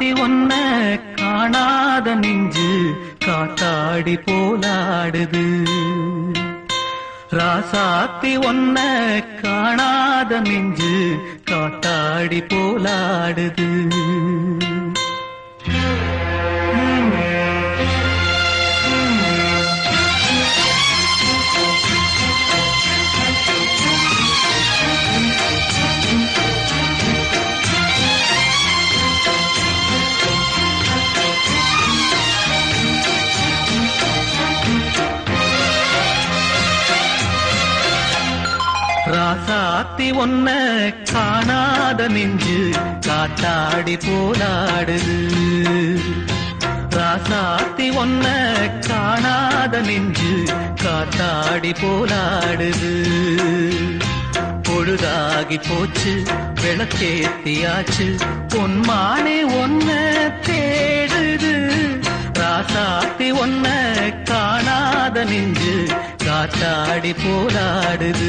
ராசாத்தி ஒன்ன காணாத நெஞ்சு காத்தாடி போலாடுது ராசாத்தி ஒன்ன காணாத நெஞ்சு காத்தாடி போலாடுது ராசாத்தி ஒன்ன காணாத நெஞ்சு காத்தாடி போலாடுது ராசாத்தி ஒன்ன காணாத நெஞ்சு காத்தாடி போலாடுது பொழுதாகி போச்சு விளக்கேத்தியாச்சு பொன்மானே ஒன்ன தேடுது ராசாத்தி ஒன்ன காணாத நெஞ்சு காத்தாடி போராடுது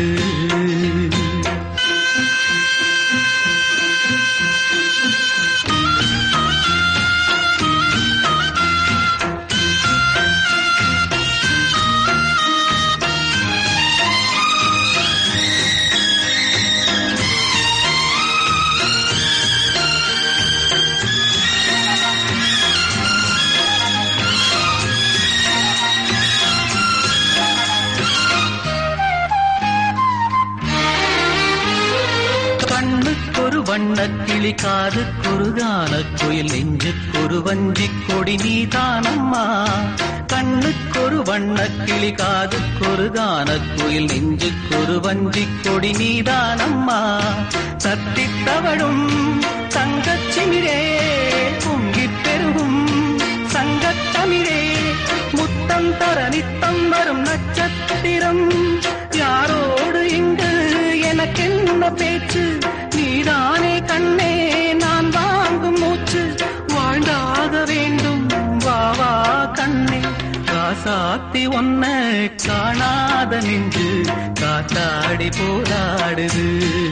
கண்ணுக்கொரு வண்ணக் கிளி காதுக்கொரு கானக் குயில் நெஞ்சுக்கொரு வஞ்சிக் கொடி நீதானம்மா கண்ணுக்கொரு வண்ணக் கிளி காதுக்கொரு கானக் குயில் நெஞ்சுக்கொரு வஞ்சிக் கொடி நீதானம்மா சத்தித் தவழும் தங்கச் சிமிரே பொங்கிப் பெருகும் சங்கத் தமிழே முத்தம் தர நித்தம் வரும் நட்சத்திரம் யாரோடு இங்கு எனக்கென்ன பேச்சு நீதானே கண்ணே நான் வாங்கும் மூச்சு வாழ்ந்தாக வேண்டும் வா வா கண்ணே காசாத்தி ஒன்ன காணாத நின்று காத்தாடி போராடுது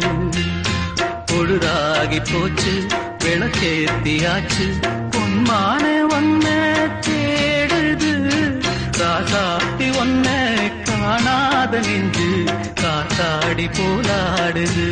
பொழுதாகி போச்சு விளக்கேத்தியாச்சு பொன்மான ஒன்ன தேடுது ராசாத்தி ஒன்ன காணாத நின்று காத்தாடி போலாடுது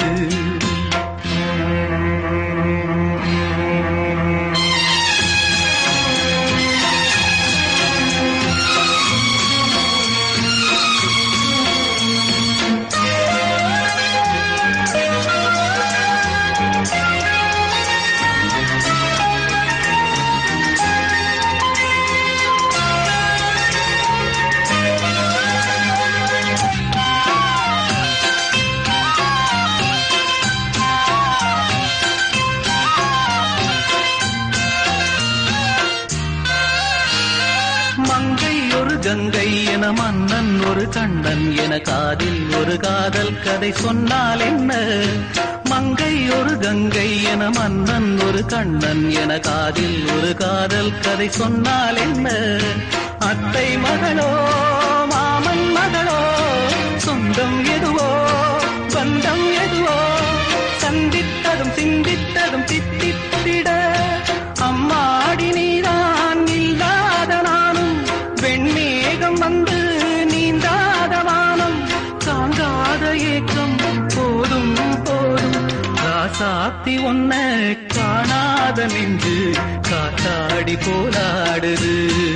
மங்கை ஒரு கங்கை என மன்னன் ஒரு கண்ணன் என காதில் ஒரு காதல் கதை சொன்னால் என்ன மங்கை ஒரு கங்கை என மன்னன் ஒரு கண்ணன் என காதில் ஒரு காதல் கதை சொன்னால் என்ன அத்தை மகளோ மாமன் மகளோ சொந்தம் எதுவோ பந்தம் எதுவோ சந்தித்ததும் சிந்தித்ததும் தித்தித்திட அம்மாடி நீதான் இல்லாத நானும் வெண்மேகம் வந்து நீந்தாத வானம் தாங்காத ஏக்கம் போதும் போதும் ராசாத்தி ஒன்ன காணாத நின்று காத்தாடி போராடுது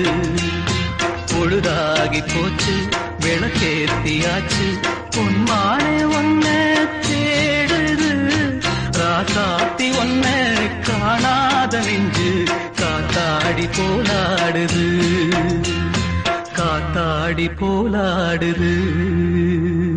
பொழுதாகி போச்சு விளக்கேத்தியாச்சு பொன்மானே ஒன்ன தேடுது ராசாத்தி ஒன்ன காணாத நெஞ்சு காத்தாடி போலாடுது காத்தாடி போலாடுது